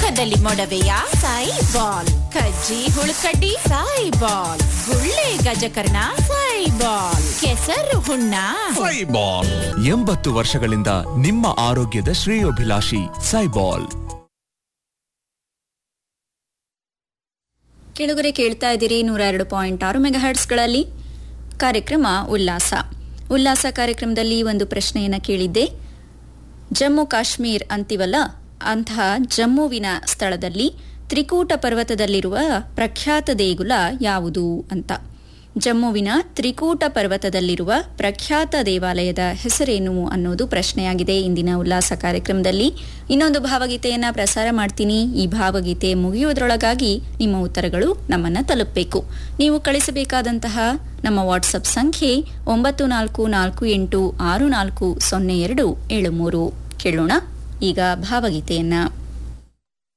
ಮುಖದಲ್ಲಿ ಮೊಡವೆಯ ಸಾಯಿ ಬಾಲ್ ಕಜ್ಜಿ ಹುಳುಕಡ್ಡಿ ಸಾಯಿ ಬಾಲ್ ಗುಳ್ಳೆ ಗಜಕರ್ಣ ಸಾಯಿ ಬಾಲ್ ಕೆಸರು ಹುಣ್ಣ ಸೈಬಾಲ್ ಎಂಬತ್ತು ವರ್ಷಗಳಿಂದ ನಿಮ್ಮ ಆರೋಗ್ಯದ ಶ್ರೇಯೋಭಿಲಾಷಿ ಸೈಬಾಲ್ ಕೆಳಗರೆ ಕೇಳ್ತಾ ಇದ್ದೀರಿ ನೂರ ಎರಡು ಪಾಯಿಂಟ್ ಆರು ಮೆಗಾಹರ್ಟ್ಸ್ಗಳಲ್ಲಿ ಕಾರ್ಯಕ್ರಮ ಉಲ್ಲಾಸ ಉಲ್ಲಾಸ ಕಾರ್ಯಕ್ರಮದಲ್ಲಿ ಒಂದು ಪ್ರಶ್ನೆಯನ್ನು ಕೇಳಿದ್ದೆ ಜಮ್ಮು ಕಾಶ್ಮೀರ್ ಅಂತಿವಲ್ಲ ಅಂತಹ ಜಮ್ಮುವಿನ ಸ್ಥಳದಲ್ಲಿ ತ್ರಿಕೂಟ ಪರ್ವತದಲ್ಲಿರುವ ಪ್ರಖ್ಯಾತ ದೇಗುಲ ಯಾವುದು ಅಂತ ಜಮ್ಮುವಿನ ತ್ರಿಕೂಟ ಪರ್ವತದಲ್ಲಿರುವ ಪ್ರಖ್ಯಾತ ದೇವಾಲಯದ ಹೆಸರೇನು ಅನ್ನೋದು ಪ್ರಶ್ನೆಯಾಗಿದೆ ಇಂದಿನ ಉಲ್ಲಾಸ ಕಾರ್ಯಕ್ರಮದಲ್ಲಿ ಇನ್ನೊಂದು ಭಾವಗೀತೆಯನ್ನ ಪ್ರಸಾರ ಮಾಡ್ತೀನಿ ಈ ಭಾವಗೀತೆ ಮುಗಿಯುವುದರೊಳಗಾಗಿ ನಿಮ್ಮ ಉತ್ತರಗಳು ನಮ್ಮನ್ನ ತಲುಪಬೇಕು ನೀವು ಕಳಿಸಬೇಕಾದಂತಹ ನಮ್ಮ ವಾಟ್ಸಪ್ ಸಂಖ್ಯೆ ಒಂಬತ್ತು ನಾಲ್ಕು ನಾಲ್ಕು ಎಂಟು ಆರು ನಾಲ್ಕು ಸೊನ್ನೆ ಎರಡು ಏಳು ಮೂರು ಕೇಳೋಣ ಈಗ ಭಾವಗೀತೆಯನ್ನ